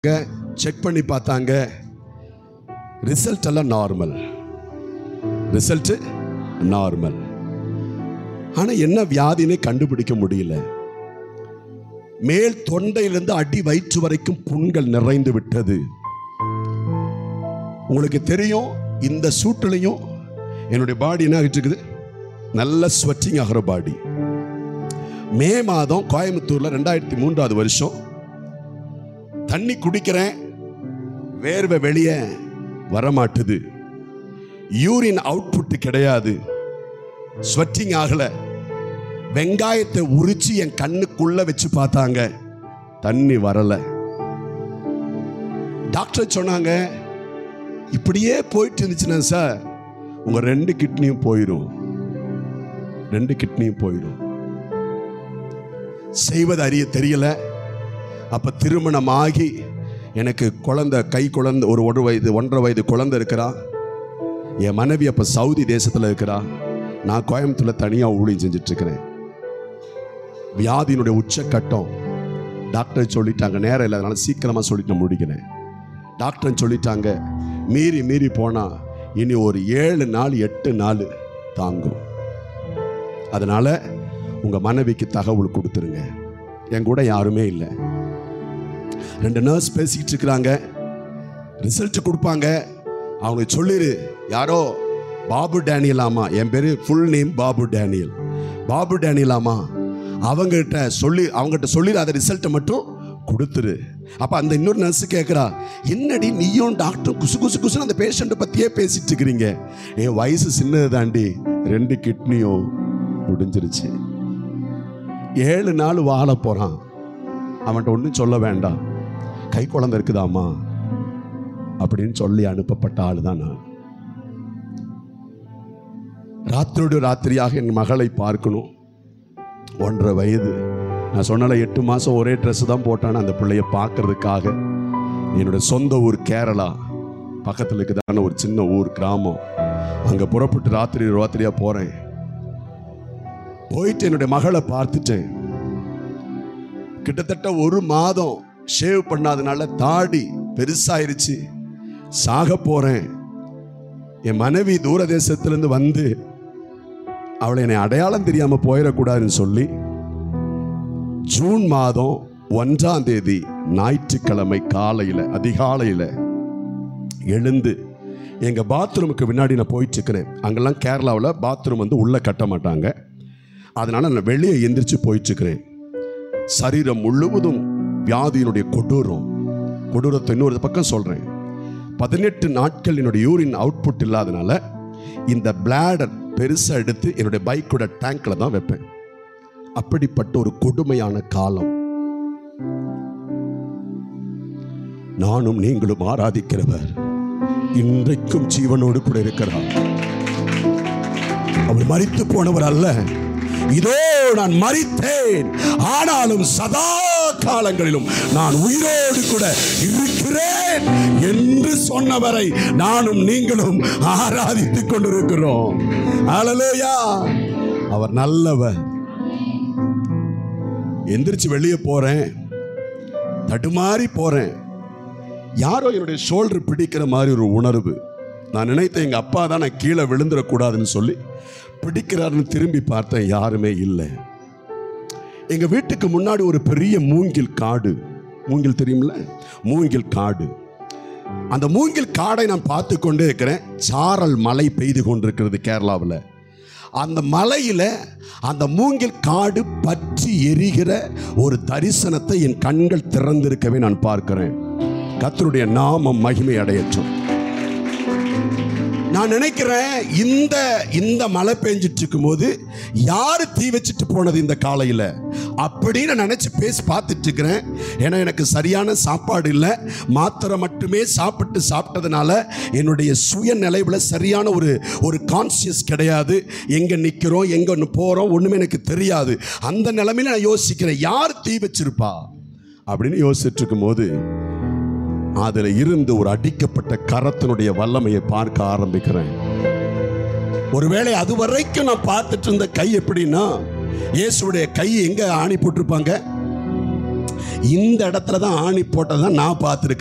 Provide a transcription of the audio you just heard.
check பண்ணி பார்த்தாங்க result எல்லாம் நார்மல் ரிசல்ட் நார்மல் ஆனா என்ன வியாதினே கண்டுபிடிக்க முடியல மேல் தொண்டையிலிருந்து அடி வயிற்று வரைக்கும் புண்கள் நிறைந்து விட்டது உங்களுக்கு தெரியும் இந்த சூட்டிலையும் என்னுடைய பாடி என்ன ஆகிட்டு இருக்குது நல்ல ஸ்வெட்டிங் ஆகிற பாடி மே மாதம் கோயம்புத்தூர்ல ரெண்டாயிரத்தி மூன்றாவது வருஷம் தண்ணி குடிக்கிறேன் வேர்வை வெளியே வரமாட்டுது யூரின் அவுட்புட் கிடையாது ஸ்வெட்டிங் ஆகல வெங்காயத்தை உரிச்சு என் கண்ணுக்குள்ள வச்சு பார்த்தாங்க தண்ணி வரல டாக்டர் சொன்னாங்க இப்படியே போயிட்டு இருந்துச்சுன்னா சார் உங்க ரெண்டு கிட்னியும் போயிடும் ரெண்டு கிட்னியும் போயிடும் செய்வது அறிய தெரியல அப்ப திருமணம் ஆகி எனக்கு குழந்தை கை குழந்தை ஒரு ஒரு வயது ஒன்றரை வயது குழந்தை இருக்கிறா என் மனைவி அப்ப சவுதி தேசத்துல இருக்கிறா நான் கோயம்புத்தூர்ல தனியா ஊழியம் செஞ்சுட்டு இருக்கிறேன் வியாதியினுடைய உச்சக்கட்டம் டாக்டர் சொல்லிட்டாங்க நேரம் இல்லை அதனால சீக்கிரமா சொல்லிட்டு நான் முடிக்கிறேன் டாக்டர் சொல்லிட்டாங்க மீறி மீறி போனா இனி ஒரு ஏழு நாள் எட்டு நாள் தாங்கும் அதனால உங்க மனைவிக்கு தகவல் கொடுத்துருங்க என் கூட யாருமே இல்லை ரெண்டு நர்ஸ் பேசிக்கிட்டு இருக்கிறாங்க ரிசல்ட் கொடுப்பாங்க அவங்க சொல்லிரு யாரோ பாபு டேனியலாமா என் பேரு full name Babu Daniel Babu டேனியலாமா அவங்ககிட்ட சொல்லி அவங்ககிட்ட சொல்லி அதை ரிசல்ட்டை மட்டும் கொடுத்துரு அப்ப அந்த இன்னொரு நர்ஸ் கேட்குறா என்னடி நீயும் டாக்டர் குசு குசு குசுன்னு அந்த பேஷண்ட்டை பத்தியே பேசிட்டு இருக்கிறீங்க என் வயசு சின்னது தாண்டி ரெண்டு கிட்னியும் முடிஞ்சிருச்சு ஏழு நாள் வாழ போறான் அவன்கிட்ட ஒன்றும் சொல்ல வேண்டாம் கை குழந்தை இருக்குதாம்மா அப்படின்னு சொல்லி அனுப்பப்பட்ட ஆள் தான் நான் ராத்திரோடு ராத்திரியாக என் மகளை பார்க்கணும் ஒன்றரை வயது நான் சொன்னல எட்டு மாதம் ஒரே ட்ரெஸ் தான் போட்டான அந்த பிள்ளைய பார்க்கறதுக்காக என்னோட சொந்த ஊர் கேரளா பக்கத்தில் இருக்குதான ஒரு சின்ன ஊர் கிராமம் அங்கே புறப்பட்டு ராத்திரி ராத்திரியாக போகிறேன் போயிட்டு என்னுடைய மகளை பார்த்துட்டேன் கிட்டத்தட்ட ஒரு மாதம் ஷேவ் பண்ணாதனால தாடி பெருசாயிருச்சு சாக போறேன் என் மனைவி தூர தேசத்திலிருந்து வந்து அவளை என்னை அடையாளம் தெரியாம போயிடக்கூடாதுன்னு சொல்லி ஜூன் மாதம் ஒன்றாம் தேதி ஞாயிற்றுக்கிழமை காலையில அதிகாலையில எழுந்து எங்க பாத்ரூமுக்கு முன்னாடி நான் போயிட்டு இருக்கிறேன் அங்கெல்லாம் கேரளாவில் பாத்ரூம் வந்து உள்ள கட்ட மாட்டாங்க அதனால நான் வெளியே எந்திரிச்சு போயிட்டு இருக்கிறேன் சரீரம் முழுவதும் வியாதியினுடைய கொடூரம் கொடூரத்தை இன்னொரு பக்கம் சொல்றேன் பதினெட்டு நாட்கள் என்னுடைய யூரின் அவுட்புட் இல்லாதனால இந்த பிளாடர் பெருசா எடுத்து என்னுடைய பைக்கோட டேங்க்ல தான் வைப்பேன் அப்படிப்பட்ட ஒரு கொடுமையான காலம் நானும் நீங்களும் ஆராதிக்கிறவர் இன்றைக்கும் ஜீவனோடு கூட இருக்கிறார் அவர் மரித்து போனவர் அல்ல இதோ நான் மரித்தேன் ஆனாலும் சதா காலங்களிலும் நான் உயிரோடு கூட இருக்கிறேன் என்று சொன்னவரை நானும் நீங்களும் ஆராதித்துக் கொண்டிருக்கிறோம் ஹalleluya அவர் நல்லவர் எந்திரிச்சு வெளியே போறேன் தடுமாறி போறேன் யாரோ என்னுடைய ஷோல்டர் பிடிக்கிற மாதிரி ஒரு உணர்வு நான் நினைத்தேன் எங்க அப்பா தான் நான் கீழே விழுந்துடக்கூடாதுன்னு சொல்லி பிடிக்கிறாருன்னு திரும்பி பார்த்தேன் யாருமே இல்லை எங்க வீட்டுக்கு முன்னாடி ஒரு பெரிய மூங்கில் காடு மூங்கில் தெரியும்ல மூங்கில் காடு அந்த மூங்கில் காடை நான் பார்த்து கொண்டே இருக்கிறேன் சாரல் மழை பெய்து கொண்டிருக்கிறது கேரளாவில் அந்த மலையில அந்த மூங்கில் காடு பற்றி எரிகிற ஒரு தரிசனத்தை என் கண்கள் திறந்திருக்கவே நான் பார்க்கிறேன் கர்த்தருடைய நாமம் மகிமை அடையட்டும் நான் நினைக்கிறேன் இந்த இந்த மழை பெஞ்சிட்டு இருக்கும்போது யாரு தீ வச்சுட்டு போனது இந்த காலையில் அப்படின்னு நினைச்சு பேசி பார்த்துட்டு இருக்கிறேன் ஏன்னா எனக்கு சரியான சாப்பாடு இல்லை மாத்திரை மட்டுமே சாப்பிட்டு சாப்பிட்டதுனால என்னுடைய சுய நிலைவில் சரியான ஒரு ஒரு கான்சியஸ் கிடையாது எங்கே நிற்கிறோம் எங்கே போகிறோம் ஒன்றுமே எனக்கு தெரியாது அந்த நிலைமையில நான் யோசிக்கிறேன் யார் தீ வச்சிருப்பா அப்படின்னு யோசிச்சுட்டு இருக்கும்போது அதுல இருந்து ஒரு அடிக்கப்பட்ட கரத்தினுடைய வல்லமையை பார்க்க ஆரம்பிக்கிறேன் ஒருவேளை அது வரைக்கும் நான் பார்த்துட்டு இருந்த கை எப்படின்னா இயேசுடைய கை எங்க ஆணி போட்டிருப்பாங்க இந்த இடத்துல தான் ஆணி போட்டதை தான் நான் பார்த்துருக்கேன்